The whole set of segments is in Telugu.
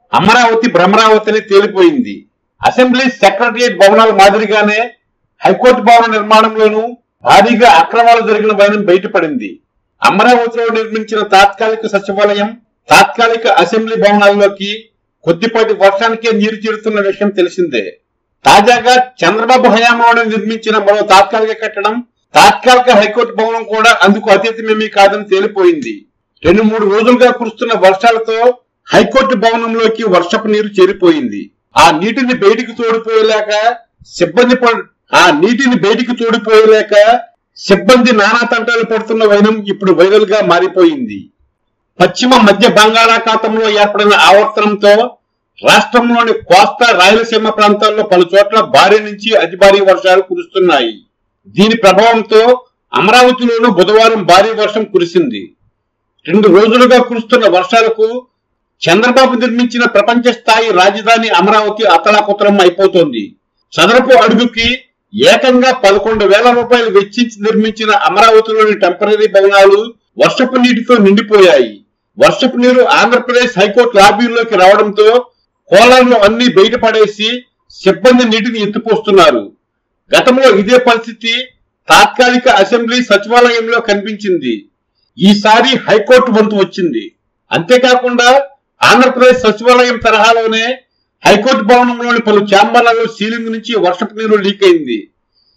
అమరావతి భ్రమరావతిని తేలిపోయింది అసెంబ్లీ సెక్రటరియట్ భవనాల మాదిరిగానే హైకోర్టు భవన నిర్మాణంలోనూ భారీగా అక్రమాలు జరిగిన వైనం బయటపడింది అమరావతిలో నిర్మించిన తాత్కాలిక సచివాలయం తాత్కాలిక అసెంబ్లీ భవనాల్లోకి కొద్దిపాటి వర్షానికే నీరు చేరుతున్న విషయం తెలిసిందే తాజాగా చంద్రబాబు హయాంలో నిర్మించిన మరో తాత్కాలిక కట్టడం తాత్కాలిక హైకోర్టు భవనం కూడా అందుకు అతీతమేమీ కాదని తేలిపోయింది రెండు మూడు రోజులుగా కురుస్తున్న వర్షాలతో హైకోర్టు భవనంలోకి వర్షపు నీరు చేరిపోయింది ఆ నీటిని బయటికి తోడిపోయలేక సిబ్బంది ప- ఆ నీటిని బయటికి తోడిపోయలేక సిబ్బంది నానా తంటాలు పడుతున్న వైనం ఇప్పుడు వైరల్ గా మారిపోయింది పశ్చిమ మధ్య బంగాళాఖాతంలో ఏర్పడిన ఆవర్తనంతో రాష్ట్రంలోని కోస్తా రాయలసీమ ప్రాంతాల్లో పలు చోట్ల భారీ నుంచి అతి భారీ వర్షాలు కురుస్తున్నాయి దీని ప్రభావంతో అమరావతిలోనూ బుధవారం భారీ వర్షం కురిసింది రెండు రోజులుగా కురుస్తున్న వర్షాలకు చంద్రబాబు నిర్మించిన ప్రపంచ స్థాయి రాజధాని అమరావతి అతలాకుతలం అయిపోతోంది చదరపు అడుగుకి ఏకంగా పదకొండు వేల రూపాయలు వెచ్చించి నిర్మించిన అమరావతిలోని టెంపరీ భవనాలు వర్షపు నీటితో నిండిపోయాయి వర్షపు నీరు ఆంధ్రప్రదేశ్ హైకోర్టు లాబీల్లోకి రావడంతో కోలార్లు అన్ని బయటపడేసి సిబ్బంది నీటిని ఎత్తిపోస్తున్నారు గతంలో ఇదే పరిస్థితి తాత్కాలిక అసెంబ్లీ సచివాలయంలో కనిపించింది ఈసారి హైకోర్టు వంతు వచ్చింది అంతేకాకుండా ఆంధ్రప్రదేశ్ సచివాలయం తరహాలోనే హైకోర్టు భవనంలోని పలు ఛాంబర్లలో సీలింగ్ నుంచి వర్షపు నీరు లీక్ అయింది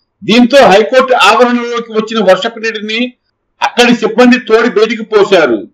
దీంతో హైకోర్టు ఆవరణలోకి వచ్చిన వర్షపు నీటిని అక్కడి సిబ్బంది తోడి బయటికి పోశారు